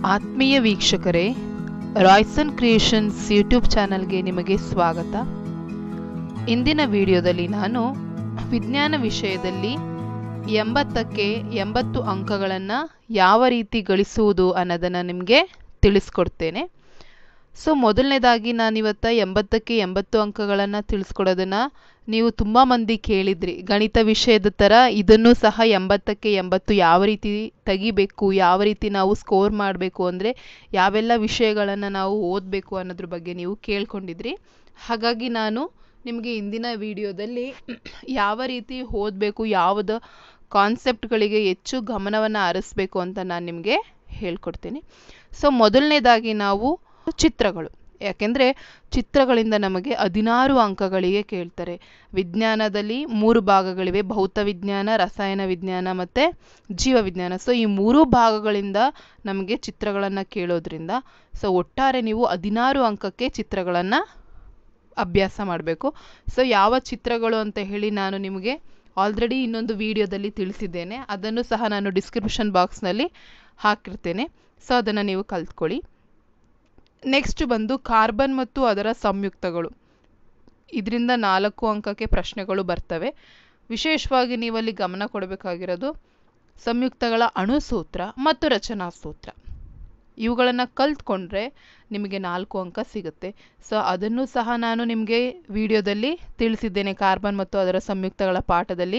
ಆತ್ಮೀಯ ವೀಕ್ಷಕರೇ Royson creations YouTube ಚಾನಲ್ಗೆ ನಿಮಗೆ ಸ್ವಾಗತ ಇಂದಿನ ವಿಡಿಯೋದಲ್ಲಿ ನಾನು ವಿಜ್ಞಾನ ವಿಷಯದಲ್ಲಿ ಎಂಬತ್ತಕ್ಕೆ ಎಂಬತ್ತು ಅಂಕಗಳನ್ನು ಯಾವ ರೀತಿ ಗಳಿಸುವುದು ಅನ್ನೋದನ್ನು ನಿಮಗೆ ತಿಳಿಸ್ಕೊಡ್ತೇನೆ ಸೊ ಮೊದಲನೇದಾಗಿ ನಾನಿವತ್ತ ಎಂಬತ್ತಕ್ಕೆ ಎಂಬತ್ತು ಅಂಕಗಳನ್ನು ತಿಳಿಸ್ಕೊಡೋದನ್ನು ನೀವು ತುಂಬ ಮಂದಿ ಕೇಳಿದ್ರಿ ಗಣಿತ ವಿಷಯದ ಥರ ಇದನ್ನು ಸಹ ಎಂಬತ್ತಕ್ಕೆ ಎಂಬತ್ತು ಯಾವ ರೀತಿ ತೆಗಿಬೇಕು ಯಾವ ರೀತಿ ನಾವು ಸ್ಕೋರ್ ಮಾಡಬೇಕು ಅಂದರೆ ಯಾವೆಲ್ಲ ವಿಷಯಗಳನ್ನು ನಾವು ಓದಬೇಕು ಅನ್ನೋದ್ರ ಬಗ್ಗೆ ನೀವು ಕೇಳ್ಕೊಂಡಿದ್ರಿ ಹಾಗಾಗಿ ನಾನು ನಿಮಗೆ ಇಂದಿನ ವಿಡಿಯೋದಲ್ಲಿ ಯಾವ ರೀತಿ ಓದಬೇಕು ಯಾವುದು ಕಾನ್ಸೆಪ್ಟ್ಗಳಿಗೆ ಹೆಚ್ಚು ಗಮನವನ್ನು ಹರಿಸ್ಬೇಕು ಅಂತ ನಾನು ನಿಮಗೆ ಹೇಳ್ಕೊಡ್ತೀನಿ ಸೊ ಮೊದಲನೇದಾಗಿ ನಾವು ಚಿತ್ರಗಳು ಯಾಕೆಂದರೆ ಚಿತ್ರಗಳಿಂದ ನಮಗೆ ಹದಿನಾರು ಅಂಕಗಳಿಗೆ ಕೇಳ್ತಾರೆ ವಿಜ್ಞಾನದಲ್ಲಿ ಮೂರು ಭಾಗಗಳಿವೆ ಭೌತ ವಿಜ್ಞಾನ ರಸಾಯನ ವಿಜ್ಞಾನ ಮತ್ತು ಜೀವವಿಜ್ಞಾನ ಸೊ ಈ ಮೂರು ಭಾಗಗಳಿಂದ ನಮಗೆ ಚಿತ್ರಗಳನ್ನು ಕೇಳೋದ್ರಿಂದ ಸೊ ಒಟ್ಟಾರೆ ನೀವು ಹದಿನಾರು ಅಂಕಕ್ಕೆ ಚಿತ್ರಗಳನ್ನು ಅಭ್ಯಾಸ ಮಾಡಬೇಕು ಸೊ ಯಾವ ಚಿತ್ರಗಳು ಅಂತ ಹೇಳಿ ನಾನು ನಿಮಗೆ ಆಲ್ರೆಡಿ ಇನ್ನೊಂದು ವಿಡಿಯೋದಲ್ಲಿ ತಿಳಿಸಿದ್ದೇನೆ ಅದನ್ನು ಸಹ ನಾನು ಡಿಸ್ಕ್ರಿಪ್ಷನ್ ಬಾಕ್ಸ್ನಲ್ಲಿ ಹಾಕಿರ್ತೇನೆ ಸೊ ಅದನ್ನು ನೀವು ಕಲ್ತ್ಕೊಳ್ಳಿ ನೆಕ್ಸ್ಟ್ ಬಂದು ಕಾರ್ಬನ್ ಮತ್ತು ಅದರ ಸಂಯುಕ್ತಗಳು ಇದರಿಂದ ನಾಲ್ಕು ಅಂಕಕ್ಕೆ ಪ್ರಶ್ನೆಗಳು ಬರ್ತವೆ ವಿಶೇಷವಾಗಿ ನೀವಲ್ಲಿ ಗಮನ ಕೊಡಬೇಕಾಗಿರೋದು ಸಂಯುಕ್ತಗಳ ಅಣುಸೂತ್ರ ಮತ್ತು ರಚನಾ ಸೂತ್ರ ಇವುಗಳನ್ನು ಕಲ್ತ್ಕೊಂಡ್ರೆ ನಿಮಗೆ ನಾಲ್ಕು ಅಂಕ ಸಿಗುತ್ತೆ ಸೊ ಅದನ್ನು ಸಹ ನಾನು ನಿಮಗೆ ವಿಡಿಯೋದಲ್ಲಿ ತಿಳಿಸಿದ್ದೇನೆ ಕಾರ್ಬನ್ ಮತ್ತು ಅದರ ಸಂಯುಕ್ತಗಳ ಪಾಠದಲ್ಲಿ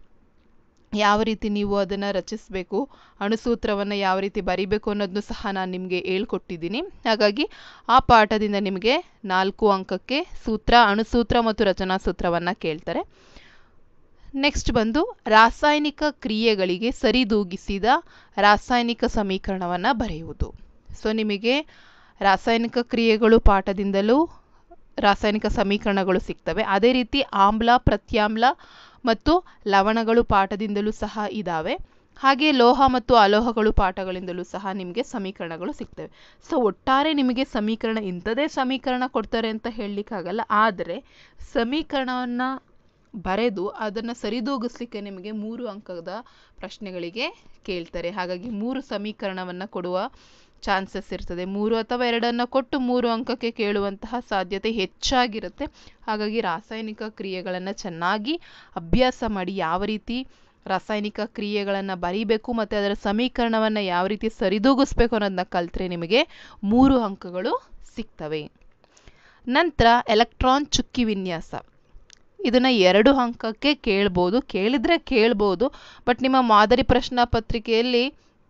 ಯಾವ ರೀತಿ ನೀವು ಅದನ್ನು ರಚಿಸಬೇಕು ಅಣುಸೂತ್ರವನ್ನು ಯಾವ ರೀತಿ ಬರಿಬೇಕು ಅನ್ನೋದನ್ನು ಸಹ ನಾನು ನಿಮಗೆ ಹೇಳ್ಕೊಟ್ಟಿದ್ದೀನಿ ಹಾಗಾಗಿ ಆ ಪಾಠದಿಂದ ನಿಮಗೆ ನಾಲ್ಕು ಅಂಕಕ್ಕೆ ಸೂತ್ರ ಅಣುಸೂತ್ರ ಮತ್ತು ರಚನಾ ಸೂತ್ರವನ್ನು ಕೇಳ್ತಾರೆ ನೆಕ್ಸ್ಟ್ ಬಂದು ರಾಸಾಯನಿಕ ಕ್ರಿಯೆಗಳಿಗೆ ಸರಿದೂಗಿಸಿದ ರಾಸಾಯನಿಕ ಸಮೀಕರಣವನ್ನು ಬರೆಯುವುದು ಸೊ ನಿಮಗೆ ರಾಸಾಯನಿಕ ಕ್ರಿಯೆಗಳು ಪಾಠದಿಂದಲೂ ರಾಸಾಯನಿಕ ಸಮೀಕರಣಗಳು ಸಿಗ್ತವೆ ಅದೇ ರೀತಿ ಆಮ್ಲ ಪ್ರತ್ಯಾಮ್ಲ ಮತ್ತು ಲವಣಗಳು ಪಾಠದಿಂದಲೂ ಸಹ ಇದ್ದಾವೆ ಹಾಗೆ ಲೋಹ ಮತ್ತು ಅಲೋಹಗಳು ಪಾಠಗಳಿಂದಲೂ ಸಹ ನಿಮಗೆ ಸಮೀಕರಣಗಳು ಸಿಗ್ತವೆ ಸೊ ಒಟ್ಟಾರೆ ನಿಮಗೆ ಸಮೀಕರಣ ಇಂಥದೇ ಸಮೀಕರಣ ಕೊಡ್ತಾರೆ ಅಂತ ಹೇಳಲಿಕ್ಕಾಗಲ್ಲ ಆದರೆ ಸಮೀಕರಣವನ್ನು ಬರೆದು ಅದನ್ನು ಸರಿದೂಗಿಸ್ಲಿಕ್ಕೆ ನಿಮಗೆ ಮೂರು ಅಂಕದ ಪ್ರಶ್ನೆಗಳಿಗೆ ಕೇಳ್ತಾರೆ ಹಾಗಾಗಿ ಮೂರು ಸಮೀಕರಣವನ್ನು ಕೊಡುವ ಚಾನ್ಸಸ್ ಇರ್ತದೆ ಮೂರು ಅಥವಾ ಎರಡನ್ನು ಕೊಟ್ಟು ಮೂರು ಅಂಕಕ್ಕೆ ಕೇಳುವಂತಹ ಸಾಧ್ಯತೆ ಹೆಚ್ಚಾಗಿರುತ್ತೆ ಹಾಗಾಗಿ ರಾಸಾಯನಿಕ ಕ್ರಿಯೆಗಳನ್ನು ಚೆನ್ನಾಗಿ ಅಭ್ಯಾಸ ಮಾಡಿ ಯಾವ ರೀತಿ ರಾಸಾಯನಿಕ ಕ್ರಿಯೆಗಳನ್ನು ಬರೀಬೇಕು ಮತ್ತು ಅದರ ಸಮೀಕರಣವನ್ನು ಯಾವ ರೀತಿ ಸರಿದೂಗಿಸ್ಬೇಕು ಅನ್ನೋದನ್ನ ಕಲ್ತ್ರೆ ನಿಮಗೆ ಮೂರು ಅಂಕಗಳು ಸಿಗ್ತವೆ ನಂತರ ಎಲೆಕ್ಟ್ರಾನ್ ಚುಕ್ಕಿ ವಿನ್ಯಾಸ ಇದನ್ನು ಎರಡು ಅಂಕಕ್ಕೆ ಕೇಳ್ಬೋದು ಕೇಳಿದರೆ ಕೇಳ್ಬೋದು ಬಟ್ ನಿಮ್ಮ ಮಾದರಿ ಪ್ರಶ್ನಾ ಪತ್ರಿಕೆಯಲ್ಲಿ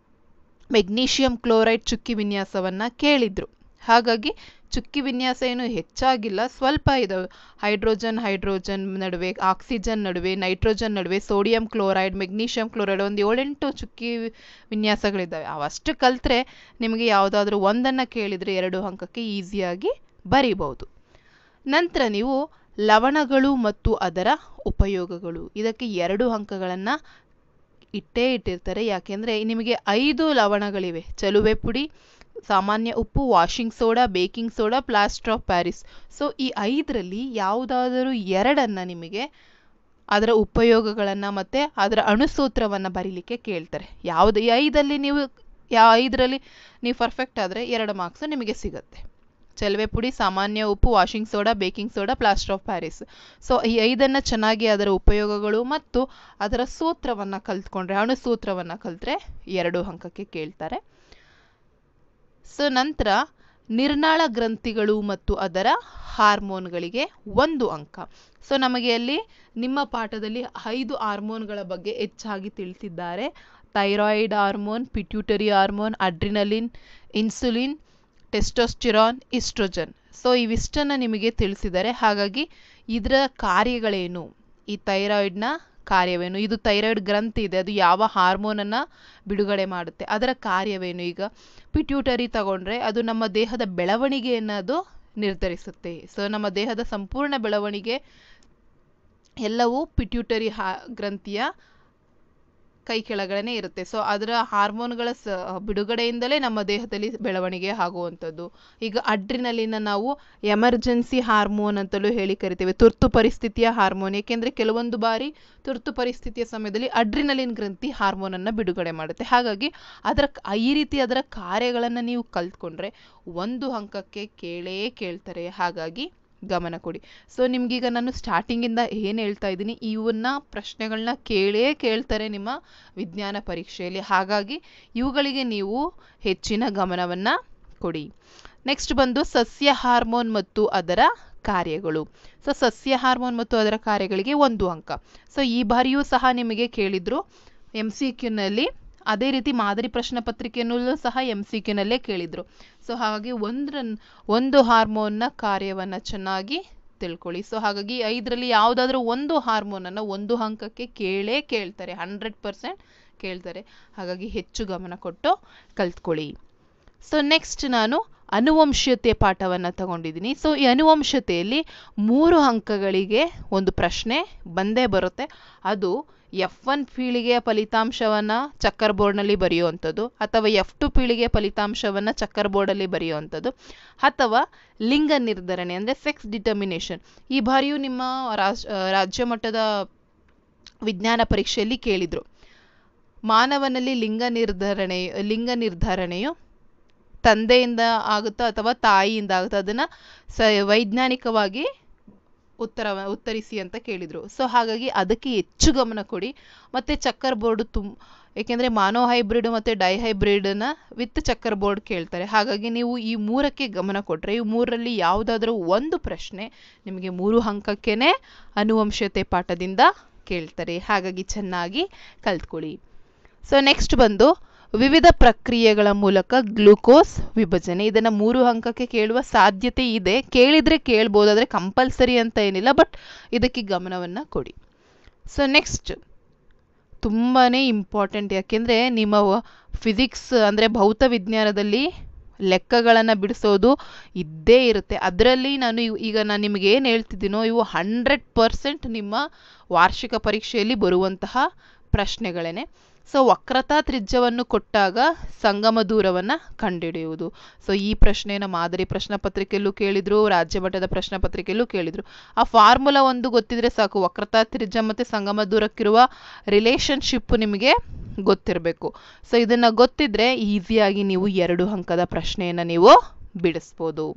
ಮೆಗ್ನೀಷಿಯಂ ಕ್ಲೋರೈಡ್ ಚುಕ್ಕಿ ವಿನ್ಯಾಸವನ್ನು ಕೇಳಿದರು ಹಾಗಾಗಿ ಚುಕ್ಕಿ ವಿನ್ಯಾಸ ಏನು ಹೆಚ್ಚಾಗಿಲ್ಲ ಸ್ವಲ್ಪ ಇದಾವೆ ಹೈಡ್ರೋಜನ್ ಹೈಡ್ರೋಜನ್ ನಡುವೆ ಆಕ್ಸಿಜನ್ ನಡುವೆ ನೈಟ್ರೋಜನ್ ನಡುವೆ ಸೋಡಿಯಂ ಕ್ಲೋರೈಡ್ ಮೆಗ್ನೀಷಿಯಂ ಕ್ಲೋರೈಡ್ ಒಂದು ಏಳೆಂಟು ಚುಕ್ಕಿ ವಿನ್ಯಾಸಗಳಿದ್ದಾವೆ ಅವಷ್ಟು ಕಲ್ತ್ರೆ ನಿಮಗೆ ಯಾವುದಾದ್ರೂ ಒಂದನ್ನು ಕೇಳಿದರೆ ಎರಡು ಅಂಕಕ್ಕೆ ಈಸಿಯಾಗಿ ಬರಿಬೋದು ನಂತರ ನೀವು ಲವಣಗಳು ಮತ್ತು ಅದರ ಉಪಯೋಗಗಳು ಇದಕ್ಕೆ ಎರಡು ಅಂಕಗಳನ್ನು ಇಟ್ಟೇ ಇಟ್ಟಿರ್ತಾರೆ ಯಾಕೆಂದರೆ ನಿಮಗೆ ಐದು ಲವಣಗಳಿವೆ ಚಲುವೆ ಪುಡಿ ಸಾಮಾನ್ಯ ಉಪ್ಪು washing soda baking soda plaster of Paris so ಈ ಐದರಲ್ಲಿ ಯಾವುದಾದರೂ ಎರಡನ್ನು ನಿಮಗೆ ಅದರ ಉಪಯೋಗಗಳನ್ನು ಮತ್ತು ಅದರ ಅಣುಸೂತ್ರವನ್ನು ಬರೀಲಿಕ್ಕೆ ಕೇಳ್ತಾರೆ ಯಾವುದು ಈ ಐದಲ್ಲಿ ನೀವು ಯಾವ ಐದರಲ್ಲಿ ನೀವು ಪರ್ಫೆಕ್ಟ್ ಆದರೆ ಎರಡು ಮಾರ್ಕ್ಸು ನಿಮಗೆ ಸಿಗುತ್ತೆ ಚಲವೆ ಪುಡಿ ಸಾಮಾನ್ಯ ಉಪ್ಪು washing soda baking soda plaster of Paris so ಈ ಐದನ್ನು ಚೆನ್ನಾಗಿ ಅದರ ಉಪಯೋಗಗಳು ಮತ್ತು ಅದರ ಸೂತ್ರವನ್ನು ಕಲ್ತ್ಕೊಂಡ್ರೆ ಅಣುಸೂತ್ರವನ್ನು ಕಲಿತ್ರೆ ಎರಡು ಅಂಕಕ್ಕೆ ಕೇಳ್ತಾರೆ ಸೊ ನಂತರ ನಿರ್ನಾಳ ಗ್ರಂಥಿಗಳು ಮತ್ತು ಅದರ ಹಾರ್ಮೋನ್ಗಳಿಗೆ ಒಂದು ಅಂಕ ಸೊ ನಮಗೆ ಅಲ್ಲಿ ನಿಮ್ಮ ಪಾಠದಲ್ಲಿ ಐದು ಹಾರ್ಮೋನ್ಗಳ ಬಗ್ಗೆ ಹೆಚ್ಚಾಗಿ ತಿಳಿಸಿದ್ದಾರೆ thyroid hormone pituitary hormone adrenaline insulin testosterone oestrogen so ಇವಿಷ್ಟನ್ನು ನಿಮಗೆ ತಿಳಿಸಿದ್ದಾರೆ ಹಾಗಾಗಿ ಇದರ ಕಾರ್ಯಗಳೇನು ಈ ಥೈರಾಯ್ಡ್ನ ಕಾರ್ಯವೇನು ಇದು ಥೈರಾಯ್ಡ್ ಗ್ರಂಥಿ ಇದೆ ಅದು ಯಾವ ಹಾರ್ಮೋನನ್ನು ಬಿಡುಗಡೆ ಮಾಡುತ್ತೆ ಅದರ ಕಾರ್ಯವೇನು ಈಗ ಪಿಟ್ಯೂಟರಿ ತಗೊಂಡ್ರೆ ಅದು ನಮ್ಮ ದೇಹದ ಬೆಳವಣಿಗೆಯನ್ನು ಅದು ನಿರ್ಧರಿಸುತ್ತೆ ಸೊ ನಮ್ಮ ದೇಹದ ಸಂಪೂರ್ಣ ಬೆಳವಣಿಗೆ ಎಲ್ಲವೂ ಪಿಟ್ಯೂಟರಿ ಹಾ ಗ್ರಂಥಿಯ ಕೈ ಕೆಳಗಡೆನೆ ಇರುತ್ತೆ ಸೊ ಅದರ ಹಾರ್ಮೋನ್ಗಳ ಸ ಬಿಡುಗಡೆಯಿಂದಲೇ ನಮ್ಮ ದೇಹದಲ್ಲಿ ಬೆಳವಣಿಗೆ ಆಗುವಂಥದ್ದು ಈಗ ಅಡ್ರಿನಲಿನ ನಾವು ಎಮರ್ಜೆನ್ಸಿ ಹಾರ್ಮೋನ್ ಅಂತಲೂ ಹೇಳಿ ಕರಿತೇವೆ ತುರ್ತು ಪರಿಸ್ಥಿತಿಯ ಹಾರ್ಮೋನ್ ಏಕೆಂದರೆ ಕೆಲವೊಂದು ಬಾರಿ ತುರ್ತು ಪರಿಸ್ಥಿತಿಯ ಸಮಯದಲ್ಲಿ ಅಡ್ರಿನಲಿನ್ ಗ್ರಂಥಿ ಹಾರ್ಮೋನನ್ನು ಬಿಡುಗಡೆ ಮಾಡುತ್ತೆ ಹಾಗಾಗಿ ಅದರ ಈ ರೀತಿ ಅದರ ಕಾರ್ಯಗಳನ್ನು ನೀವು ಕಲ್ತ್ಕೊಂಡ್ರೆ ಒಂದು ಅಂಕಕ್ಕೆ ಕೇಳೇ ಕೇಳ್ತಾರೆ ಹಾಗಾಗಿ ಗಮನ ಕೊಡಿ ಸೊ ನಿಮ್ಗೀಗ ನಾನು ಸ್ಟಾರ್ಟಿಂಗಿಂದ ಏನು ಹೇಳ್ತಾ ಇದ್ದೀನಿ ಇವನ್ನ ಪ್ರಶ್ನೆಗಳನ್ನ ಕೇಳೇ ಕೇಳ್ತಾರೆ ನಿಮ್ಮ ವಿಜ್ಞಾನ ಪರೀಕ್ಷೆಯಲ್ಲಿ ಹಾಗಾಗಿ ಇವುಗಳಿಗೆ ನೀವು ಹೆಚ್ಚಿನ ಗಮನವನ್ನು ಕೊಡಿ ನೆಕ್ಸ್ಟ್ ಬಂದು ಸಸ್ಯ ಹಾರ್ಮೋನ್ ಮತ್ತು ಅದರ ಕಾರ್ಯಗಳು ಸೊ ಸಸ್ಯ ಹಾರ್ಮೋನ್ ಮತ್ತು ಅದರ ಕಾರ್ಯಗಳಿಗೆ ಒಂದು ಅಂಕ ಸೊ ಈ ಬಾರಿಯೂ ಸಹ ನಿಮಗೆ ಕೇಳಿದ್ರು ಎಮ್ ಸಿ ಕ್ಯೂನಲ್ಲಿ ಅದೇ ರೀತಿ ಮಾದರಿ ಪ್ರಶ್ನೆ ಪತ್ರಿಕೆಯಲ್ಲೂ ಸಹ ಎಮ್ ಸಿ ಕ್ಯೂನಲ್ಲೇ ಕೇಳಿದರು ಸೊ ಹಾಗಾಗಿ ಒಂದ್ರ ಒಂದು ಹಾರ್ಮೋನ್ನ ಕಾರ್ಯವನ್ನು ಚೆನ್ನಾಗಿ ತಿಳ್ಕೊಳ್ಳಿ ಸೊ ಹಾಗಾಗಿ ಐದರಲ್ಲಿ ಯಾವುದಾದ್ರೂ ಒಂದು ಹಾರ್ಮೋನನ್ನು ಒಂದು ಅಂಕಕ್ಕೆ ಕೇಳೇ ಕೇಳ್ತಾರೆ ಹಂಡ್ರೆಡ್ ಪರ್ಸೆಂಟ್ ಕೇಳ್ತಾರೆ ಹಾಗಾಗಿ ಹೆಚ್ಚು ಗಮನ ಕೊಟ್ಟು ಕಲ್ತ್ಕೊಳ್ಳಿ ಸೊ ನೆಕ್ಸ್ಟ್ ನಾನು ಅನುವಂಶೀಯತೆ ಪಾಠವನ್ನು ತಗೊಂಡಿದ್ದೀನಿ ಸೊ ಈ ಅನುವಂಶತೆಯಲ್ಲಿ ಮೂರು ಅಂಕಗಳಿಗೆ ಒಂದು ಪ್ರಶ್ನೆ ಬಂದೇ ಬರುತ್ತೆ ಅದು ಎಫ್ ಒನ್ ಪೀಳಿಗೆಯ ಫಲಿತಾಂಶವನ್ನು ಚಕ್ಕರ್ ಬೋರ್ಡ್ನಲ್ಲಿ ಬರೆಯುವಂಥದ್ದು ಅಥವಾ ಎಫ್ ಟು ಪೀಳಿಗೆಯ ಫಲಿತಾಂಶವನ್ನು ಚಕ್ಕರ್ ಬೋರ್ಡಲ್ಲಿ ಬರೆಯುವಂಥದ್ದು ಅಥವಾ ಲಿಂಗ ನಿರ್ಧರಣೆ ಅಂದರೆ ಸೆಕ್ಸ್ ಡಿಟರ್ಮಿನೇಷನ್ ಈ ಬಾರಿಯೂ ನಿಮ್ಮ ರಾಜ್ ರಾಜ್ಯ ಮಟ್ಟದ ವಿಜ್ಞಾನ ಪರೀಕ್ಷೆಯಲ್ಲಿ ಕೇಳಿದರು ಮಾನವನಲ್ಲಿ ಲಿಂಗ ನಿರ್ಧರಣೆ ಲಿಂಗ ನಿರ್ಧಾರಣೆಯು ತಂದೆಯಿಂದ ಆಗುತ್ತಾ ಅಥವಾ ತಾಯಿಯಿಂದ ಆಗುತ್ತಾ ಅದನ್ನು ಸ ವೈಜ್ಞಾನಿಕವಾಗಿ ಉತ್ತರ ಉತ್ತರಿಸಿ ಅಂತ ಕೇಳಿದರು ಸೊ ಹಾಗಾಗಿ ಅದಕ್ಕೆ ಹೆಚ್ಚು ಗಮನ ಕೊಡಿ ಮತ್ತು ಚಕ್ಕರ್ ಬೋರ್ಡು ತುಮ್ ಏಕೆಂದರೆ ಮಾನೋ ಹೈಬ್ರಿಡ್ ಮತ್ತು ಡೈ ಹೈಬ್ರಿಡನ್ನ ವಿತ್ ಚಕ್ಕರ್ ಬೋರ್ಡ್ ಕೇಳ್ತಾರೆ ಹಾಗಾಗಿ ನೀವು ಈ ಮೂರಕ್ಕೆ ಗಮನ ಕೊಟ್ಟರೆ ಈ ಮೂರರಲ್ಲಿ ಯಾವುದಾದ್ರೂ ಒಂದು ಪ್ರಶ್ನೆ ನಿಮಗೆ ಮೂರು ಅಂಕಕ್ಕೇ ಅನುವಂಶತೆ ಪಾಠದಿಂದ ಕೇಳ್ತಾರೆ ಹಾಗಾಗಿ ಚೆನ್ನಾಗಿ ಕಲ್ತ್ಕೊಳ್ಳಿ ಸೊ ನೆಕ್ಸ್ಟ್ ಬಂದು ವಿವಿಧ ಪ್ರಕ್ರಿಯೆಗಳ ಮೂಲಕ ಗ್ಲೂಕೋಸ್ ವಿಭಜನೆ ಇದನ್ನು ಮೂರು ಅಂಕಕ್ಕೆ ಕೇಳುವ ಸಾಧ್ಯತೆ ಇದೆ ಕೇಳಿದರೆ ಕೇಳ್ಬೋದಾದರೆ ಕಂಪಲ್ಸರಿ ಅಂತ ಏನಿಲ್ಲ ಬಟ್ ಇದಕ್ಕೆ ಗಮನವನ್ನು ಕೊಡಿ ಸೊ ನೆಕ್ಸ್ಟ್ ತುಂಬಾ ಇಂಪಾರ್ಟೆಂಟ್ ಯಾಕೆಂದರೆ ನಿಮ್ಮ ಫಿಸಿಕ್ಸ್ ಅಂದರೆ ಭೌತ ವಿಜ್ಞಾನದಲ್ಲಿ ಲೆಕ್ಕಗಳನ್ನು ಬಿಡಿಸೋದು ಇದ್ದೇ ಇರುತ್ತೆ ಅದರಲ್ಲಿ ನಾನು ಈಗ ನಾನು ನಿಮಗೆ ಏನು ಹೇಳ್ತಿದ್ದೀನೋ ಇವು ಹಂಡ್ರೆಡ್ ಪರ್ಸೆಂಟ್ ನಿಮ್ಮ ವಾರ್ಷಿಕ ಪರೀಕ್ಷೆಯಲ್ಲಿ ಬರುವಂತಹ ಪ್ರಶ್ನೆಗಳೇ ಸೊ ವಕ್ರತಾ ತ್ರಿಜ್ಯವನ್ನು ಕೊಟ್ಟಾಗ ಸಂಗಮ ದೂರವನ್ನು ಕಂಡುಹಿಡಿಯುವುದು ಸೊ ಈ ಪ್ರಶ್ನೆಯನ್ನು ಮಾದರಿ ಪ್ರಶ್ನೆ ಪತ್ರಿಕೆಯಲ್ಲೂ ಕೇಳಿದರು ರಾಜ್ಯ ಮಟ್ಟದ ಪ್ರಶ್ನೆ ಪತ್ರಿಕೆಯಲ್ಲೂ ಕೇಳಿದರು ಆ ಫಾರ್ಮುಲಾ ಒಂದು ಗೊತ್ತಿದ್ರೆ ಸಾಕು ವಕ್ರತಾ ತ್ರಿಜ್ಯ ಮತ್ತು ಸಂಗಮ ದೂರಕ್ಕಿರುವ ರಿಲೇಷನ್ಶಿಪ್ ನಿಮಗೆ ಗೊತ್ತಿರಬೇಕು ಸೊ ಇದನ್ನು ಗೊತ್ತಿದ್ರೆ ಈಸಿಯಾಗಿ ನೀವು ಎರಡು ಅಂಕದ ಪ್ರಶ್ನೆಯನ್ನು ನೀವು ಬಿಡಿಸ್ಬೋದು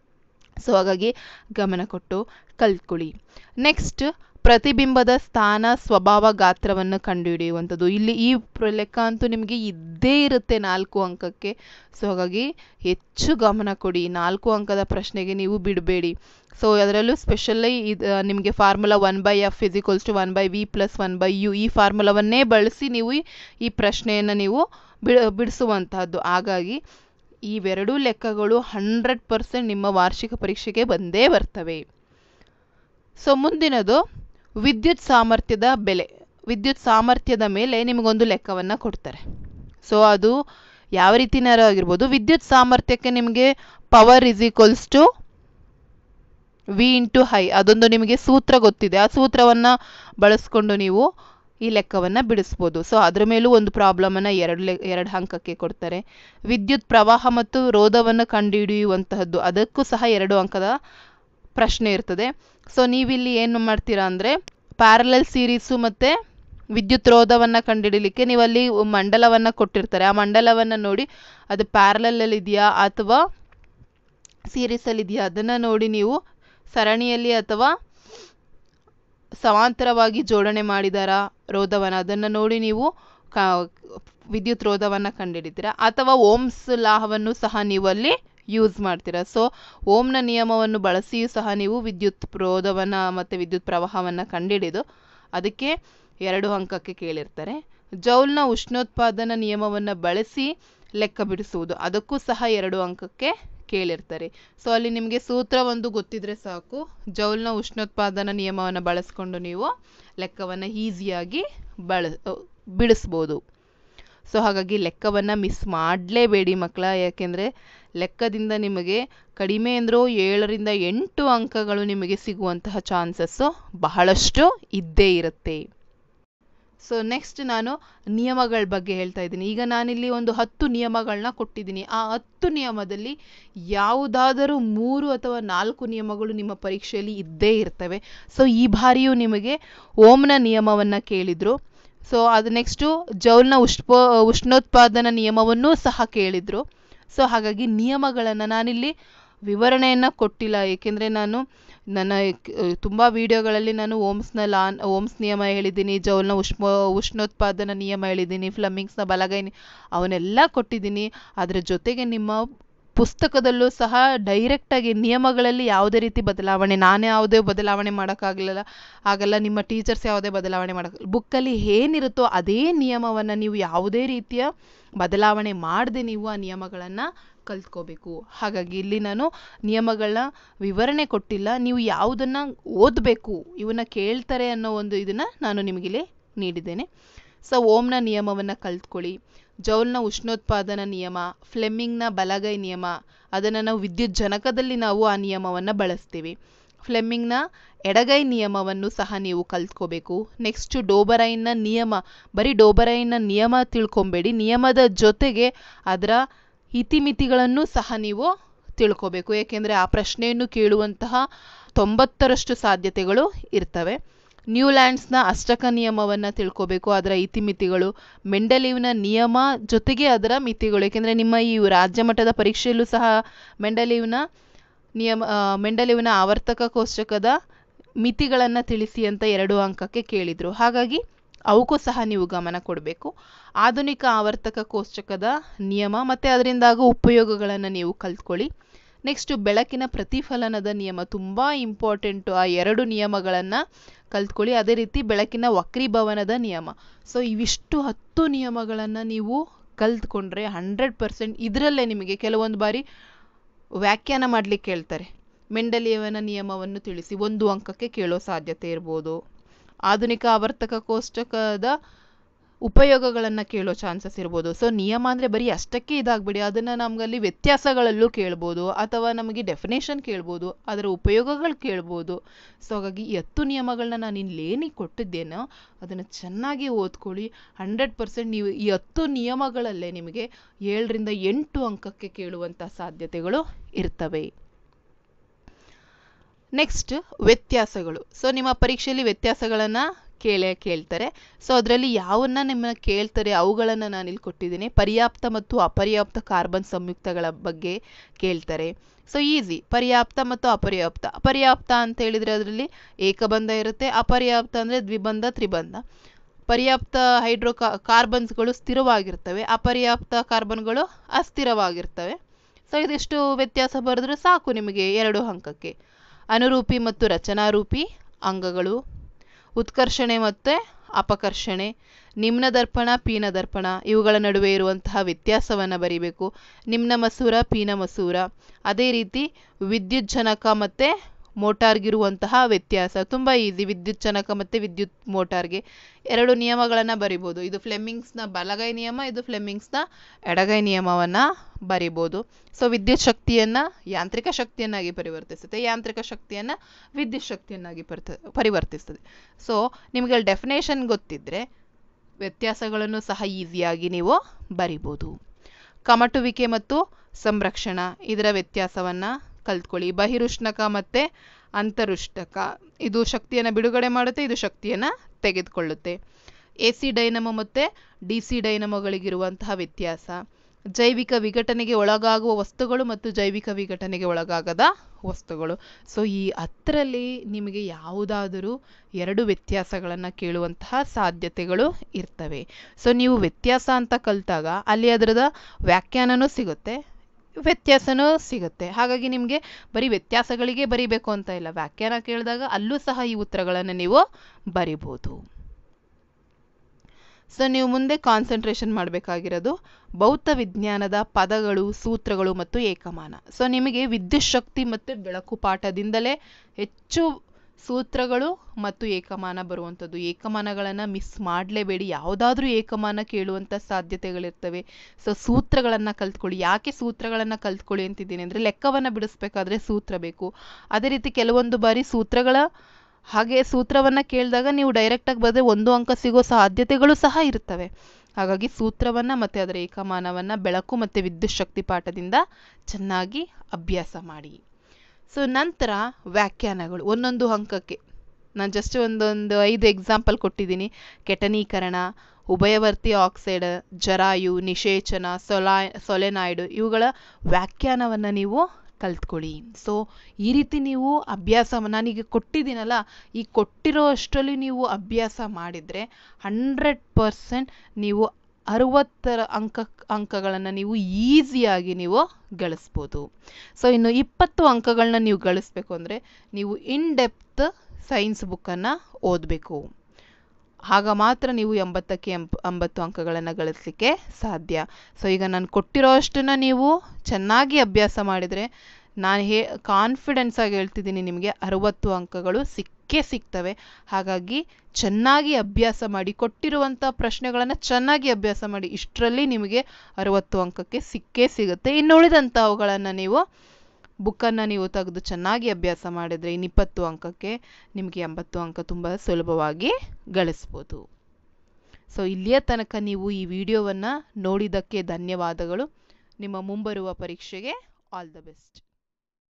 ಸೊ ಹಾಗಾಗಿ ಗಮನ ಕೊಟ್ಟು ಕಲ್ತ್ಕೊಳ್ಳಿ ನೆಕ್ಸ್ಟ್ ಪ್ರತಿಬಿಂಬದ ಸ್ಥಾನ ಸ್ವಭಾವ ಗಾತ್ರವನ್ನು ಕಂಡುಹಿಡಿಯುವಂಥದ್ದು ಇಲ್ಲಿ ಈ ಲೆಕ್ಕ ಅಂತೂ ನಿಮಗೆ ಇದ್ದೇ ಇರುತ್ತೆ ನಾಲ್ಕು ಅಂಕಕ್ಕೆ ಸೊ ಹಾಗಾಗಿ ಹೆಚ್ಚು ಗಮನ ಕೊಡಿ ನಾಲ್ಕು ಅಂಕದ ಪ್ರಶ್ನೆಗೆ ನೀವು ಬಿಡಬೇಡಿ ಸೊ ಅದರಲ್ಲೂ ಸ್ಪೆಷಲಿ ಇದು ನಿಮಗೆ formula one by F is equals to one by V plus one by U ಈ ಫಾರ್ಮುಲಾವನ್ನೇ ಬಳಸಿ ನೀವು ಈ ಪ್ರಶ್ನೆಯನ್ನು ನೀವು ಬಿಡ ಬಿಡಿಸುವಂತಹದ್ದು ಹಾಗಾಗಿ ಇವೆರಡೂ ಲೆಕ್ಕಗಳು ಹಂಡ್ರೆಡ್ ಪರ್ಸೆಂಟ್ ನಿಮ್ಮ ವಾರ್ಷಿಕ ಪರೀಕ್ಷೆಗೆ ಬಂದೇ ಬರ್ತವೆ ಸೊ ಮುಂದಿನದು ವಿದ್ಯುತ್ ಸಾಮರ್ಥ್ಯದ ಬೆಲೆ ವಿದ್ಯುತ್ ಸಾಮರ್ಥ್ಯದ ಮೇಲೆ ನಿಮಗೊಂದು ಲೆಕ್ಕವನ್ನು ಕೊಡ್ತಾರೆ ಸೊ ಅದು ಯಾವ ರೀತಿನಾರು ಆಗಿರ್ಬೋದು ವಿದ್ಯುತ್ ಸಾಮರ್ಥ್ಯಕ್ಕೆ ನಿಮಗೆ power is equals to V into I ಅದೊಂದು ನಿಮಗೆ ಸೂತ್ರ ಗೊತ್ತಿದೆ ಆ ಸೂತ್ರವನ್ನು ಬಳಸ್ಕೊಂಡು ನೀವು ಈ ಲೆಕ್ಕವನ್ನು ಬಿಡಿಸ್ಬೋದು ಸೊ ಅದ್ರ ಮೇಲೂ ಒಂದು ಪ್ರಾಬ್ಲಮನ್ನು ಎರಡು ಲೆ ಎರಡು ಅಂಕಕ್ಕೆ ಕೊಡ್ತಾರೆ ವಿದ್ಯುತ್ ಪ್ರವಾಹ ಮತ್ತು ರೋಧವನ್ನು ಕಂಡುಹಿಡಿಯುವಂತಹದ್ದು ಅದಕ್ಕೂ ಸಹ ಎರಡು ಅಂಕದ ಪ್ರಶ್ನೆ ಇರ್ತದೆ ಸೊ ನೀವಿಲ್ಲಿ ಏನು ಮಾಡ್ತೀರಾ ಅಂದರೆ ಪ್ಯಾರಲಲ್ ಸೀರೀಸು ಮತ್ತು ವಿದ್ಯುತ್ ರೋಧವನ್ನು ಕಂಡುಹಿಡಲಿಕ್ಕೆ ನೀವು ಅಲ್ಲಿ ಮಂಡಲವನ್ನು ಕೊಟ್ಟಿರ್ತಾರೆ ಆ ಮಂಡಲವನ್ನು ನೋಡಿ ಅದು ಪ್ಯಾರಲಲ್ಲಿ ಇದೆಯಾ ಅಥವಾ ಸೀರೀಸಲ್ಲಿ ಇದೆಯಾ ಅದನ್ನು ನೋಡಿ ನೀವು ಸರಣಿಯಲ್ಲಿ ಅಥವಾ ಸಮಾಂತರವಾಗಿ ಜೋಡಣೆ ಮಾಡಿದಾರ ರೋಧವನ್ನು ಅದನ್ನು ನೋಡಿ ನೀವು ಕ ವಿದ್ಯುತ್ ರೋಧವನ್ನು ಕಂಡುಹಿಡಿತೀರಾ ಅಥವಾ ಓಮ್ಸ್ ಲಾಹವನ್ನು ಸಹ ನೀವು ಅಲ್ಲಿ ಯೂಸ್ ಮಾಡ್ತೀರಾ ಸೊ ಓಮ್ನ ನಿಯಮವನ್ನು ಬಳಸಿಯೂ ಸಹ ನೀವು ವಿದ್ಯುತ್ ರೋಧವನ್ನು ಮತ್ತು ವಿದ್ಯುತ್ ಪ್ರವಾಹವನ್ನು ಕಂಡುಹಿಡಿದು ಅದಕ್ಕೆ ಎರಡು ಅಂಕಕ್ಕೆ ಕೇಳಿರ್ತಾರೆ ಜೌಲ್ನ ಉಷ್ಣೋತ್ಪಾದನಾ ನಿಯಮವನ್ನು ಬಳಸಿ ಲೆಕ್ಕ ಬಿಡಿಸುವುದು ಅದಕ್ಕೂ ಸಹ ಎರಡು ಅಂಕಕ್ಕೆ ಕೇಳಿರ್ತಾರೆ ಸೊ ಅಲ್ಲಿ ನಿಮಗೆ ಸೂತ್ರ ಒಂದು ಗೊತ್ತಿದ್ರೆ ಸಾಕು ಜೌಲ್ನ ಉಷ್ಣೋತ್ಪಾದನಾ ನಿಯಮವನ್ನು ಬಳಸ್ಕೊಂಡು ನೀವು ಲೆಕ್ಕವನ್ನು ಈಸಿಯಾಗಿ ಬಳ ಬಿಡಿಸ್ಬೋದು ಸೊ ಹಾಗಾಗಿ ಲೆಕ್ಕವನ್ನು ಮಿಸ್ ಮಾಡಲೇಬೇಡಿ ಮಕ್ಕಳ ಯಾಕೆಂದರೆ ಲೆಕ್ಕದಿಂದ ನಿಮಗೆ ಕಡಿಮೆ ಅಂದರೂ ಏಳರಿಂದ ಎಂಟು ಅಂಕಗಳು ನಿಮಗೆ ಸಿಗುವಂತಹ ಚಾನ್ಸಸ್ಸು ಬಹಳಷ್ಟು ಇದ್ದೇ ಇರುತ್ತೆ ಸೊ ನೆಕ್ಸ್ಟ್ ನಾನು ನಿಯಮಗಳ ಬಗ್ಗೆ ಹೇಳ್ತಾ ಇದ್ದೀನಿ ಈಗ ನಾನಿಲ್ಲಿ ಒಂದು ಹತ್ತು ನಿಯಮಗಳನ್ನ ಕೊಟ್ಟಿದ್ದೀನಿ ಆ ಹತ್ತು ನಿಯಮದಲ್ಲಿ ಯಾವುದಾದರೂ ಮೂರು ಅಥವಾ ನಾಲ್ಕು ನಿಯಮಗಳು ನಿಮ್ಮ ಪರೀಕ್ಷೆಯಲ್ಲಿ ಇದ್ದೇ ಇರ್ತವೆ ಸೊ ಈ ಬಾರಿಯೂ ನಿಮಗೆ ಓಮ್ನ ನಿಯಮವನ್ನು ಕೇಳಿದರು ಸೊ ಅದು ನೆಕ್ಸ್ಟು ಜೌಲ್ನ ಉಷ್ಪ ಉಷ್ಣೋತ್ಪಾದನಾ ನಿಯಮವನ್ನೂ ಸಹ ಕೇಳಿದರು ಸೊ ಹಾಗಾಗಿ ನಿಯಮಗಳನ್ನು ನಾನಿಲ್ಲಿ ವಿವರಣೆಯನ್ನು ಕೊಟ್ಟಿಲ್ಲ ಏಕೆಂದರೆ ನಾನು ನನ್ನ ತುಂಬ ವಿಡಿಯೋಗಳಲ್ಲಿ ನಾನು ಓಮ್ಸ್ನ ಲಾನ್ ಓಮ್ಸ್ ನಿಯಮ ಹೇಳಿದ್ದೀನಿ ಜೌಲ್ನ ಉಷ್ಮ ಉಷ್ಣೋತ್ಪಾದನಾ ನಿಯಮ ಹೇಳಿದ್ದೀನಿ ಫ್ಲಮ್ಮಿಂಗ್ಸ್ನ ಬಲಗೈ ನಿ- ಅವನ್ನೆಲ್ಲ ಕೊಟ್ಟಿದ್ದೀನಿ ಅದರ ಜೊತೆಗೆ ನಿಮ್ಮ ಪುಸ್ತಕದಲ್ಲೂ ಸಹ ಡೈರೆಕ್ಟಾಗಿ ನಿಯಮಗಳಲ್ಲಿ ಯಾವುದೇ ರೀತಿ ಬದಲಾವಣೆ ನಾನು ಯಾವುದೇ ಬದಲಾವಣೆ ಮಾಡೋಕ್ಕಾಗಲಿಲ್ಲ ಆಗಲ್ಲ ನಿಮ್ಮ ಟೀಚರ್ಸ್ ಯಾವುದೇ ಬದಲಾವಣೆ ಮಾಡೋಕ್ಕೆ ಬುಕ್ಕಲ್ಲಿ ಏನಿರುತ್ತೋ ಅದೇ ನಿಯಮವನ್ನು ನೀವು ಯಾವುದೇ ರೀತಿಯ ಬದಲಾವಣೆ ಮಾಡದೆ ನೀವು ಆ ನಿಯಮಗಳನ್ನು ಕಲ್ತ್ಕೋಬೇಕು ಹಾಗಾಗಿ ಇಲ್ಲಿ ನಾನು ನಿಯಮಗಳನ್ನ ವಿವರಣೆ ಕೊಟ್ಟಿಲ್ಲ ನೀವು ಯಾವುದನ್ನು ಓದಬೇಕು ಇವನ್ನ ಕೇಳ್ತಾರೆ ಅನ್ನೋ ಒಂದು ಇದನ್ನು ನಾನು ನಿಮಗಿಲ್ಲಿ ನೀಡಿದ್ದೇನೆ ಸೊ ಓಮ್ನ ನಿಯಮವನ್ನು ಕಲ್ತ್ಕೊಳ್ಳಿ ಜೌಲ್ನ ಉಷ್ಣೋತ್ಪಾದನಾ ನಿಯಮ ಫ್ಲೆಮಿಂಗ್ನ ಬಲಗೈ ನಿಯಮ ಅದನ್ನು ನಾವು ವಿದ್ಯುತ್ ಜನಕದಲ್ಲಿ ನಾವು ಆ ನಿಯಮವನ್ನು ಬಳಸ್ತೀವಿ ಫ್ಲೆಮಿಂಗ್ನ ಎಡಗೈ ನಿಯಮವನ್ನು ಸಹ ನೀವು ಕಲ್ತ್ಕೋಬೇಕು ನೆಕ್ಸ್ಟ್ ಡೋಬರೈನ್ನ ನಿಯಮ ಬರೀ ಡೋಬರೈನ್ನ ನಿಯಮ ತಿಳ್ಕೊಬೇಡಿ ನಿಯಮದ ಜೊತೆಗೆ ಅದರ ಇತಿಮಿತಿಗಳನ್ನು ಸಹ ನೀವು ತಿಳ್ಕೋಬೇಕು ಏಕೆಂದರೆ ಆ ಪ್ರಶ್ನೆಯನ್ನು ಕೇಳುವಂತಹ ತೊಂಬತ್ತರಷ್ಟು ಸಾಧ್ಯತೆಗಳು ಇರ್ತವೆ ನ್ಯೂಲ್ಯಾಂಡ್ಸ್ನ ಅಷ್ಟಕ ನಿಯಮವನ್ನು ತಿಳ್ಕೋಬೇಕು ಅದರ ಇತಿಮಿತಿಗಳು ಮೆಂಡಲೀವ್ನ ನಿಯಮ ಜೊತೆಗೆ ಅದರ ಮಿತಿಗಳು ಏಕೆಂದರೆ ನಿಮ್ಮ ಈ ರಾಜ್ಯ ಮಟ್ಟದ ಪರೀಕ್ಷೆಯಲ್ಲೂ ಸಹ ಮೆಂಡಲೀವ್ನ ನಿಯಮ ಆ, ಮೆಂಡಲೀವ್ನ ಆವರ್ತಕ ಕೋಷ್ಟಕದ ಮಿತಿಗಳನ್ನು ತಿಳಿಸಿ ಅಂತ ಎರಡು ಅಂಕಕ್ಕೆ ಕೇಳಿದರು ಹಾಗಾಗಿ ಅವಕ್ಕೂ ಸಹ ನೀವು ಗಮನ ಕೊಡಬೇಕು ಆಧುನಿಕ ಆವರ್ತಕ ಕೋಷ್ಟಕದ ನಿಯಮ ಮತ್ತು ಅದರಿಂದಾಗುವ ಉಪಯೋಗಗಳನ್ನು ನೀವು ಕಲ್ತ್ಕೊಳ್ಳಿ ನೆಕ್ಸ್ಟು ಬೆಳಕಿನ ಪ್ರತಿಫಲನದ ನಿಯಮ ತುಂಬ ಇಂಪಾರ್ಟೆಂಟು ಆ ಎರಡು ನಿಯಮಗಳನ್ನು ಕಲ್ತ್ಕೊಳ್ಳಿ ಅದೇ ರೀತಿ ಬೆಳಕಿನ ವಕ್ರೀಭವನದ ನಿಯಮ ಸೊ ಇವಿಷ್ಟು ಹತ್ತು ನಿಯಮಗಳನ್ನು ನೀವು ಕಲ್ತ್ಕೊಂಡ್ರೆ ಹಂಡ್ರೆಡ್ ಪರ್ಸೆಂಟ್ ಇದರಲ್ಲೇ ನಿಮಗೆ ಕೆಲವೊಂದು ಬಾರಿ ವ್ಯಾಖ್ಯಾನ ಮಾಡಲಿಕ್ಕೆ ಕೇಳ್ತಾರೆ ಮೆಂಡಲಿಯವನ ನಿಯಮವನ್ನು ತಿಳಿಸಿ ಒಂದು ಅಂಕಕ್ಕೆ ಕೇಳೋ ಸಾಧ್ಯತೆ ಇರ್ಬೋದು ಆಧುನಿಕ ಆವರ್ತಕ ಕೋಷ್ಟಕದ ಉಪಯೋಗಗಳನ್ನು ಕೇಳೋ ಚಾನ್ಸಸ್ ಇರ್ಬೋದು ಸೊ ನಿಯಮ ಅಂದರೆ ಬರೀ ಅಷ್ಟಕ್ಕೆ ಇದಾಗ್ಬಿಡಿ ಅದನ್ನು ನಮಗಲ್ಲಿ ವ್ಯತ್ಯಾಸಗಳಲ್ಲೂ ಕೇಳ್ಬೋದು ಅಥವಾ ನಮಗೆ ಡೆಫಿನೇಷನ್ ಕೇಳ್ಬೋದು ಅದರ ಉಪಯೋಗಗಳು ಕೇಳ್ಬೋದು ಸೊ ಹಾಗಾಗಿ ಈ ಹತ್ತು ನಿಯಮಗಳನ್ನ ನಾನು ಇಲ್ಲೇನಿಗೆ ಕೊಟ್ಟಿದ್ದೇನೋ ಅದನ್ನು ಚೆನ್ನಾಗಿ ಓದ್ಕೊಳ್ಳಿ ಹಂಡ್ರೆಡ್ ಪರ್ಸೆಂಟ್ ನೀವು ಈ ಹತ್ತು ನಿಯಮಗಳಲ್ಲೇ ನಿಮಗೆ ಏಳರಿಂದ ಎಂಟು ಅಂಕಕ್ಕೆ ಕೇಳುವಂಥ ಸಾಧ್ಯತೆಗಳು ಇರ್ತವೆ ನೆಕ್ಸ್ಟ್ ವ್ಯತ್ಯಾಸಗಳು ಸೊ ನಿಮ್ಮ ಪರೀಕ್ಷೆಯಲ್ಲಿ ವ್ಯತ್ಯಾಸಗಳನ್ನು ಕೇಳೇ ಕೇಳ್ತಾರೆ ಸೊ ಅದರಲ್ಲಿ ಯಾವನ್ನ ನಿಮ್ಮ ಕೇಳ್ತಾರೆ ಅವುಗಳನ್ನು ನಾನಿಲ್ಲಿ ಕೊಟ್ಟಿದ್ದೀನಿ ಪರ್ಯಾಪ್ತ ಮತ್ತು ಅಪರ್ಯಾಪ್ತ ಕಾರ್ಬನ್ ಸಂಯುಕ್ತಗಳ ಬಗ್ಗೆ ಕೇಳ್ತಾರೆ ಸೊ ಈಸಿ ಪರ್ಯಾಪ್ತ ಮತ್ತು ಅಪರ್ಯಾಪ್ತ ಅಪರ್ಯಾಪ್ತ ಅಂತ ಹೇಳಿದರೆ ಅದರಲ್ಲಿ ಏಕಬಂಧ ಇರುತ್ತೆ ಅಪರ್ಯಾಪ್ತ ಅಂದರೆ ದ್ವಿಬಂಧ ತ್ರಿಬಂಧ ಪರ್ಯಾಪ್ತ ಹೈಡ್ರೋ ಕಾರ್ಬನ್ಸ್ಗಳು ಸ್ಥಿರವಾಗಿರ್ತವೆ ಅಪರ್ಯಾಪ್ತ ಕಾರ್ಬನ್ಗಳು ಅಸ್ಥಿರವಾಗಿರ್ತವೆ ಸೊ ಇದಿಷ್ಟು ವ್ಯತ್ಯಾಸ ಬರೆದ್ರೆ ಸಾಕು ನಿಮಗೆ ಎರಡು ಅಂಕಕ್ಕೆ ಅನುರೂಪಿ ಮತ್ತು ರಚನಾರೂಪಿ ಅಂಗಗಳು ಉತ್ಕರ್ಷಣೆ ಮತ್ತು ಅಪಕರ್ಷಣೆ ನಿಮ್ನ ದರ್ಪಣ ಪೀನ ದರ್ಪಣ ಇವುಗಳ ನಡುವೆ ಇರುವಂತಹ ವ್ಯತ್ಯಾಸವನ್ನು ಬರಿಬೇಕು ನಿಮ್ನ ಮಸೂರ ಪೀನ ಮಸೂರ ಅದೇ ರೀತಿ ವಿದ್ಯುತ್ ಜನಕ ಮತ್ತು ಮೋಟಾರ್ಗಿರುವಂತಹ ವ್ಯತ್ಯಾಸ ತುಂಬ ಈಸಿ ವಿದ್ಯುತ್ ಜನಕ ಮತ್ತು ವಿದ್ಯುತ್ ಮೋಟಾರ್ಗೆ ಎರಡು ನಿಯಮಗಳನ್ನು ಬರಿಬೋದು ಇದು ಫ್ಲೆಮಿಂಗ್ಸ್ನ ಬಲಗೈ ನಿಯಮ ಇದು ಫ್ಲೆಮಿಂಗ್ಸ್ನ ಎಡಗೈ ನಿಯಮವನ್ನು ಬರಿಬೋದು ಸೊ ವಿದ್ಯುತ್ ಶಕ್ತಿಯನ್ನು ಯಾಂತ್ರಿಕ ಶಕ್ತಿಯನ್ನಾಗಿ ಪರಿವರ್ತಿಸುತ್ತೆ ಯಾಂತ್ರಿಕ ಶಕ್ತಿಯನ್ನು ವಿದ್ಯುತ್ ಶಕ್ತಿಯನ್ನಾಗಿ ಪರಿತ ಪರಿವರ್ತಿಸ್ತದೆ ಸೊ ನಿಮಗೆ ಡೆಫಿನೇಷನ್ ಗೊತ್ತಿದ್ದರೆ ವ್ಯತ್ಯಾಸಗಳನ್ನು ಸಹ ಈಸಿಯಾಗಿ ನೀವು ಬರಿಬೋದು ಕಮಟುವಿಕೆ ಮತ್ತು ಸಂರಕ್ಷಣಾ ಇದರ ವ್ಯತ್ಯಾಸವನ್ನು ಕಲ್ತ್ಕೊಳ್ಳಿ ಬಹಿರುಷ್ಣಕ ಮತ್ತು ಅಂತರುಷ್ಣಕ ಇದು ಶಕ್ತಿಯನ್ನು ಬಿಡುಗಡೆ ಮಾಡುತ್ತೆ ಇದು ಶಕ್ತಿಯನ್ನು ತೆಗೆದುಕೊಳ್ಳುತ್ತೆ ಎ ಸಿ ಡೈನಮೋ ಮತ್ತು ಡಿ ಸಿ ಡೈನಮೋಗಳಿಗಿರುವಂತಹ ವ್ಯತ್ಯಾಸ ಜೈವಿಕ ವಿಘಟನೆಗೆ ಒಳಗಾಗುವ ವಸ್ತುಗಳು ಮತ್ತು ಜೈವಿಕ ವಿಘಟನೆಗೆ ಒಳಗಾಗದ ವಸ್ತುಗಳು ಸೊ ಈ ಹತ್ತರಲ್ಲಿ ನಿಮಗೆ ಯಾವುದಾದರೂ ಎರಡು ವ್ಯತ್ಯಾಸಗಳನ್ನು ಕೇಳುವಂತಹ ಸಾಧ್ಯತೆಗಳು ಇರ್ತವೆ ಸೊ ನೀವು ವ್ಯತ್ಯಾಸ ಅಂತ ಕಲಿತಾಗ ಅಲ್ಲಿ ಅದರದ ವ್ಯಾಖ್ಯಾನನೂ ಸಿಗುತ್ತೆ ವ್ಯತ್ಯಾಸನೂ ಸಿಗುತ್ತೆ ಹಾಗಾಗಿ ನಿಮಗೆ ಬರೀ ವ್ಯತ್ಯಾಸಗಳಿಗೆ ಬರಿಬೇಕು ಅಂತ ಇಲ್ಲ ವ್ಯಾಖ್ಯಾನ ಕೇಳಿದಾಗ ಅಲ್ಲೂ ಸಹ ಈ ಉತ್ತರಗಳನ್ನು ನೀವು ಬರಿಬೋದು ಸೊ ನೀವು ಮುಂದೆ ಕಾನ್ಸಂಟ್ರೇಷನ್ ಮಾಡಬೇಕಾಗಿರೋದು ಭೌತ ವಿಜ್ಞಾನದ ಪದಗಳು ಸೂತ್ರಗಳು ಮತ್ತು ಏಕಮಾನ ಸೊ ನಿಮಗೆ ವಿದ್ಯುತ್ ಶಕ್ತಿ ಮತ್ತು ಬೆಳಕು ಪಾಠದಿಂದಲೇ ಹೆಚ್ಚು ಸೂತ್ರಗಳು ಮತ್ತು ಏಕಮಾನ ಬರುವಂಥದ್ದು ಏಕಮಾನಗಳನ್ನು ಮಿಸ್ ಮಾಡಲೇಬೇಡಿ ಯಾವುದಾದ್ರೂ ಏಕಮಾನ ಕೇಳುವಂಥ ಸಾಧ್ಯತೆಗಳಿರ್ತವೆ ಸೊ ಸೂತ್ರಗಳನ್ನು ಕಲ್ತ್ಕೊಳ್ಳಿ ಯಾಕೆ ಸೂತ್ರಗಳನ್ನು ಕಲ್ತ್ಕೊಳ್ಳಿ ಅಂತಿದ್ದೀನಿ ಅಂದರೆ ಲೆಕ್ಕವನ್ನು ಬಿಡಿಸ್ಬೇಕಾದ್ರೆ ಸೂತ್ರ ಬೇಕು ಅದೇ ರೀತಿ ಕೆಲವೊಂದು ಬಾರಿ ಸೂತ್ರಗಳ ಹಾಗೆ ಸೂತ್ರವನ್ನು ಕೇಳಿದಾಗ ನೀವು ಡೈರೆಕ್ಟಾಗಿ ಬರೆದ್ರೆ ಒಂದು ಅಂಕ ಸಿಗೋ ಸಾಧ್ಯತೆಗಳು ಸಹ ಇರ್ತವೆ ಹಾಗಾಗಿ ಸೂತ್ರವನ್ನು ಮತ್ತು ಅದರ ಏಕಮಾನವನ್ನು ಬೆಳಕು ಮತ್ತು ವಿದ್ಯುತ್ ಶಕ್ತಿ ಪಾಠದಿಂದ ಚೆನ್ನಾಗಿ ಅಭ್ಯಾಸ ಮಾಡಿ ಸೊ ನಂತರ ವ್ಯಾಖ್ಯಾನಗಳು ಒಂದೊಂದು ಅಂಕಕ್ಕೆ ನಾನು ಜಸ್ಟ್ ಒಂದೊಂದು ಐದು ಎಕ್ಸಾಂಪಲ್ ಕೊಟ್ಟಿದ್ದೀನಿ ಕೆಟನೀಕರಣ ಉಭಯವರ್ತಿ ಆಕ್ಸೈಡ್ ಜರಾಯು ನಿಷೇಚನ ಸೊಲಾ ಸೊಲೆನಾಯ್ಡು ಇವುಗಳ ವ್ಯಾಖ್ಯಾನವನ್ನು ನೀವು ಕಲ್ತ್ಕೊಳ್ಳಿ ಸೊ ಈ ರೀತಿ ನೀವು ಅಭ್ಯಾಸ ನಾನೀಗ ಕೊಟ್ಟಿದ್ದೀನಲ್ಲ ಈ ಕೊಟ್ಟಿರೋ ಅಷ್ಟರಲ್ಲಿ ನೀವು ಅಭ್ಯಾಸ ಮಾಡಿದರೆ ಹಂಡ್ರೆಡ್ ಪರ್ಸೆಂಟ್ ನೀವು ಅರುವತ್ತರ ಅಂಕ ಅಂಕಗಳನ್ನು ನೀವು ಈಸಿಯಾಗಿ ನೀವು ಗಳಿಸ್ಬೋದು ಸೊ ಇನ್ನು ಇಪ್ಪತ್ತು ಅಂಕಗಳನ್ನ ನೀವು ಗಳಿಸ್ಬೇಕು ಅಂದರೆ ನೀವು ಇನ್ ಡೆಪ್ತ್ ಸೈನ್ಸ್ ಬುಕ್ಕನ್ನು ಓದಬೇಕು ಆಗ ಮಾತ್ರ ನೀವು ಎಂಬತ್ತಕ್ಕೆ ಎಂಬ ಎಂಬತ್ತು ಅಂಕಗಳನ್ನು ಗಳಿಸಲಿಕ್ಕೆ ಸಾಧ್ಯ ಸೊ ಈಗ ನಾನು ಕೊಟ್ಟಿರೋ ಅಷ್ಟನ್ನು ನೀವು ಚೆನ್ನಾಗಿ ಅಭ್ಯಾಸ ಮಾಡಿದರೆ ನಾನು ಹೇ ಕಾನ್ಫಿಡೆನ್ಸ್ ಆಗಿ ಹೇಳ್ತಿದ್ದೀನಿ ನಿಮಗೆ ಅರುವತ್ತು ಅಂಕಗಳು ಸಿಕ್ಕೇ ಸಿಗ್ತವೆ ಹಾಗಾಗಿ ಚೆನ್ನಾಗಿ ಅಭ್ಯಾಸ ಮಾಡಿ ಕೊಟ್ಟಿರುವಂಥ ಪ್ರಶ್ನೆಗಳನ್ನು ಚೆನ್ನಾಗಿ ಅಭ್ಯಾಸ ಮಾಡಿ ಇಷ್ಟರಲ್ಲಿ ನಿಮಗೆ ಅರುವತ್ತು ಅಂಕಕ್ಕೆ ಸಿಕ್ಕೇ ಸಿಗುತ್ತೆ ಇನ್ನು ಉಳಿದಂಥವುಗಳನ್ನು ನೀವು ಬುಕ್ಕನ್ನು ನೀವು ತೆಗೆದು ಚೆನ್ನಾಗಿ ಅಭ್ಯಾಸ ಮಾಡಿದರೆ ಇನ್ನಿಪ್ಪತ್ತು ಅಂಕಕ್ಕೆ ನಿಮಗೆ ಎಂಬತ್ತು ಅಂಕ ತುಂಬ ಸುಲಭವಾಗಿ ಗಳಿಸ್ಬೋದು ಸೊ ಇಲ್ಲಿಯ ತನಕ ನೀವು ಈ ವಿಡಿಯೋವನ್ನು ನೋಡಿದ್ದಕ್ಕೆ ಧನ್ಯವಾದಗಳು ನಿಮ್ಮ ಮುಂಬರುವ ಪರೀಕ್ಷೆಗೆ ಆಲ್ ದ ಬೆಸ್ಟ್